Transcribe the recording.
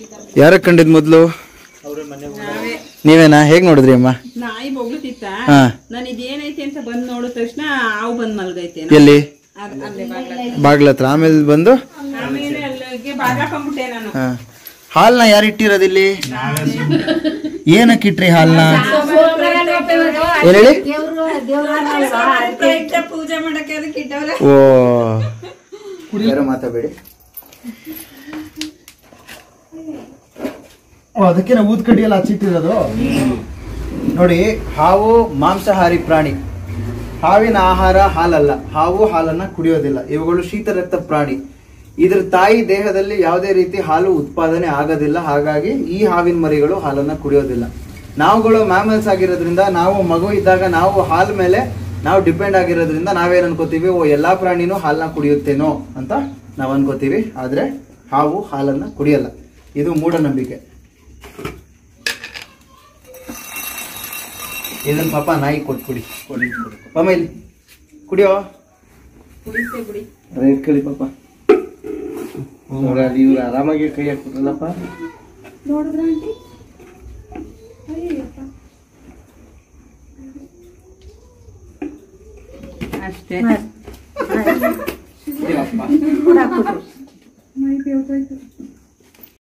ಯಾರ ಕಂಡಿದ್ ಮೊದ್ಲು ನೀವೇನಾ ಹೇಗ್ ನೋಡಿದ್ರಿ ಅಮ್ಮ ನಾಯಿ ಬೊಗ್ಳುತ್ತಿತ್ತ ಹಾ ನಾನು ಇದೇನೈತೆ ಅಂತ ಬಂದ್ ನೋಡಿದ ತಕ್ಷಣ ಹಾವು ಬಂದ್ ಮಲ್ಗೈತೆ ಎಲ್ಲಿ ಅದ್- ಅಲ್ಲೇ ಬಾಗ್ಲ ಬಾಗ್ಲ ಹತ್ರ ಆಮೇಲೆ ಬಂದು ಆಮೇಲೆ ಅಲ್ಲಿಗೆ ಬಾಗ್ಲಾಕೊಂಡ್ಬಿಟ್ಟೆ ನಾನು ಹಾ ಹಾಲ್ನ ಯಾರು ಇಟ್ಟಿರೋದಿಲ್ಲಿ ಏನಕ್ಕೆ ಇಟ್ರಿ ಹಾಲ್ನ ಏನ್ ಹೇಳಿ ಪ್ರಯುಕ್ತ ಪೂಜೆ ಮಾಡಕ್ಕೆ ಅದಕ್ಕೆ ಇಟ್ಟವ್ರೆ ಓ ಯಾರು ಮಾತಾಡಬೇಡಿ ಅದಕ್ಕೆ ನಾವು ಊದ್ ಕಡ್ಡಿ ಎಲ್ಲ ಹಚ್ಚಿಟ್ಟಿರೋದು ನೋಡಿ ಹಾವು ಮಾಂಸಾಹಾರಿ ಪ್ರಾಣಿ ಹಾವಿನ ಆಹಾರ ಹಾಲಲ್ಲ ಹಾವು ಹಾಲನ್ನ ಕುಡಿಯೋದಿಲ್ಲ ಇವುಗಳು ಶೀತ ರಕ್ತ ಪ್ರಾಣಿ ಇದ್ರ ತಾಯಿ ದೇಹದಲ್ಲಿ ಯಾವುದೇ ರೀತಿ ಹಾಲು ಉತ್ಪಾದನೆ ಆಗೋದಿಲ್ಲ ಹಾಗಾಗಿ ಈ ಹಾವಿನ ಮರಿಗಳು ಹಾಲನ್ನ ಕುಡಿಯೋದಿಲ್ಲ ನಾವುಗಳು ಮ್ಯಾಮಲ್ಸ್ ಆಗಿರೋದ್ರಿಂದ ನಾವು ಮಗು ಇದ್ದಾಗ ನಾವು ಹಾಲ್ ಮೇಲೆ ನಾವು ಡಿಪೆಂಡ್ ಆಗಿರೋದ್ರಿಂದ ನಾವೇನ್ ಅನ್ಕೋತೀವಿ ಓ ಎಲ್ಲಾ ಪ್ರಾಣಿನೂ ಹಾಲನ್ನ ಕುಡಿಯುತ್ತೇನೋ ಅಂತ ನಾವ್ ಅನ್ಕೋತೀವಿ ಆದ್ರೆ ಹಾವು ಹಾಲನ್ನ ಕುಡಿಯಲ್ಲ ಇದು ಮೂಢನಂಬಿಕೆ ಇದನ್ನ ಪಾಪ ನಾಯಿ ಕೊಟ್ಬಿಡಿ ಪಾಪ ಇಲ್ಲಿ ಕುಡಿಯೋ ಕುಡಿತೆ ಬಿಡಿ ಕೇಳಿ ಪಾಪ ಇವ್ರು ಆರಾಮಾಗಿ ಕೈ ಹಾಕ್ಬಿಟ್ರಲ್ಲಪ್ಪ ಅಷ್ಟೇ ಇಲ್ಲಪ್ಪ. ಮೈ ಬೇವ್ತೋಯ್ತು.